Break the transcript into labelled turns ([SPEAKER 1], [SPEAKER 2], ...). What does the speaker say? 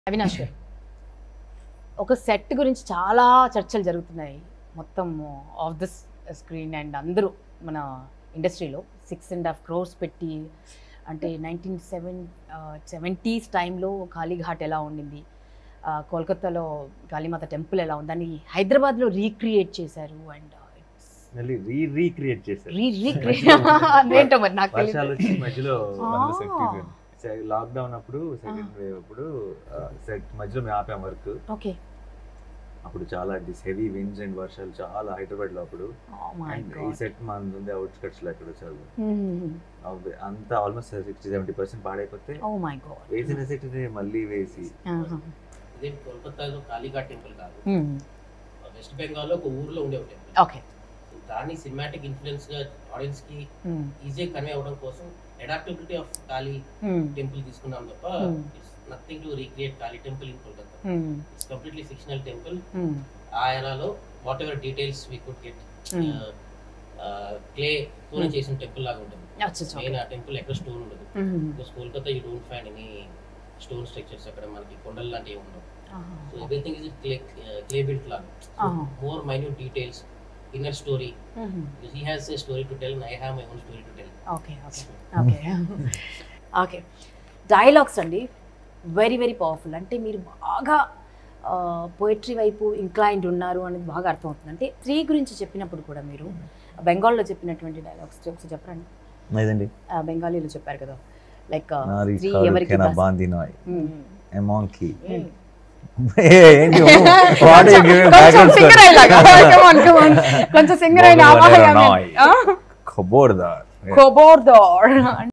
[SPEAKER 1] అవినాష్ గారు ఒక సెట్ గురించి చాలా చర్చలు జరుగుతున్నాయి మొత్తం ఆఫ్ ద స్క్రీన్ అండ్ అందరూ మన ఇండస్ట్రీలో సిక్స్ అండ్ హాఫ్ క్రోర్స్ పెట్టి అంటే నైన్టీన్ సెవెన్ సెవెంటీస్ టైంలో కాళీఘాట్ ఎలా ఉండింది ఆ, కోల్కతాలో కాళీమాత టెంపుల్ ఎలా ఉంది దాన్ని హైదరాబాద్లో రీక్రియేట్ చేశారు అండ్
[SPEAKER 2] మళ్ళీ రీ రీక్రియేట్ చేశారు
[SPEAKER 1] రీ రీక్రియేట్ ఏంటో మరి నాకు
[SPEAKER 2] వర్షాలు
[SPEAKER 1] తెలియదు
[SPEAKER 2] వచ్చి మధ్యలో
[SPEAKER 1] Ah.
[SPEAKER 2] లాక్డౌన్ అప్పుడు సెకండ్ వేవ్ అప్పుడు సెట్ మధ్యలో మేము ఆపాం వర్క్
[SPEAKER 1] ఓకే
[SPEAKER 2] అప్పుడు చాలా దిస్ హెవీ విండ్స్ అండ్ వర్షాలు చాలా హైదరాబాద్ లో అప్పుడు And ఈ సెట్ మన ఉంది అవుట్స్కట్స్ లో ఎక్కడ వచ్చారు అంతా ఆల్మోస్ట్ సిక్స్టీ సెవెంటీ పర్సెంట్ పాడైపోతే
[SPEAKER 1] ఓ మై గాడ్
[SPEAKER 2] వేసిన సెట్ మళ్ళీ వేసి
[SPEAKER 3] ఇదే కోల్కతాలో కాళీఘాట్ టెంపుల్ కాదు వెస్ట్ బెంగాల్లో ఒక ఊర్లో ఉండే ఒక టెంపుల్
[SPEAKER 1] ఓకే
[SPEAKER 3] దాన్ని సినిమాటిక్ ఇన్ఫ్లుయెన్స్ గా ఆడియన్స్ కి ఈజీగా కన్వే అవ్వడం కోసం అడాప్టబిలిటీ ఆఫ్ కాళీ టెంపుల్ తీసుకున్నాం తప్ప
[SPEAKER 1] Hmm.
[SPEAKER 3] It's nothing to recreate Kali temple in Kolkata it's completely fictional temple ఆ ఎరాలో whatever details we could get clay తోనే
[SPEAKER 1] Hmm.
[SPEAKER 3] చేసిన టెంపుల్ లాగా ఉంటుంది
[SPEAKER 1] అచ్చా
[SPEAKER 3] మెయిన్ ఆ టెంపుల్ ఎక్కడ స్టోన్ ఉండదు because Kolkata you don't find any stone structures అక్కడ మనకి కొండలు లాంటివి ఉండవు so everything is clay clay built లాగా
[SPEAKER 1] Uh-huh.
[SPEAKER 3] More minute details inner story he has a story to tell I have my own story to tell
[SPEAKER 1] okay okay okay okay dialogues అండి very very powerful అంటే మీరు బాగా poetry వైపు inclined ఉన్నారు అనేది బాగా అర్థమవుతుంది అంటే త్రీ గురించి చెప్పినప్పుడు కూడా మీరు బెంగాల్లో చెప్పినటువంటి డైలాగ్స్ ఒకసారి చెప్పరండి
[SPEAKER 2] లేదండి
[SPEAKER 1] ఆ, బెంగాలీలో చెప్పారు కదా లైక్
[SPEAKER 2] నారీ
[SPEAKER 1] త్రీ
[SPEAKER 2] కారు
[SPEAKER 1] ఎవరికి
[SPEAKER 2] కెనా
[SPEAKER 1] కాస్త-
[SPEAKER 2] బాందినాయ్
[SPEAKER 1] మ్మ్.
[SPEAKER 2] ఏ మాంకీ
[SPEAKER 1] మ్మ్.
[SPEAKER 2] ఏంటి వాట్ యు గివింగ్
[SPEAKER 1] కొంచెం
[SPEAKER 2] బ్యాక్గ్రౌండ్
[SPEAKER 1] singer అయ్యేలాగా. Come on, come on. కొంచెం సింగర్ అయిన
[SPEAKER 2] Bogor Nair.
[SPEAKER 1] ఖబోర్దార్
[SPEAKER 2] ఖబోర్దార్
[SPEAKER 1] ఖబోర్దార్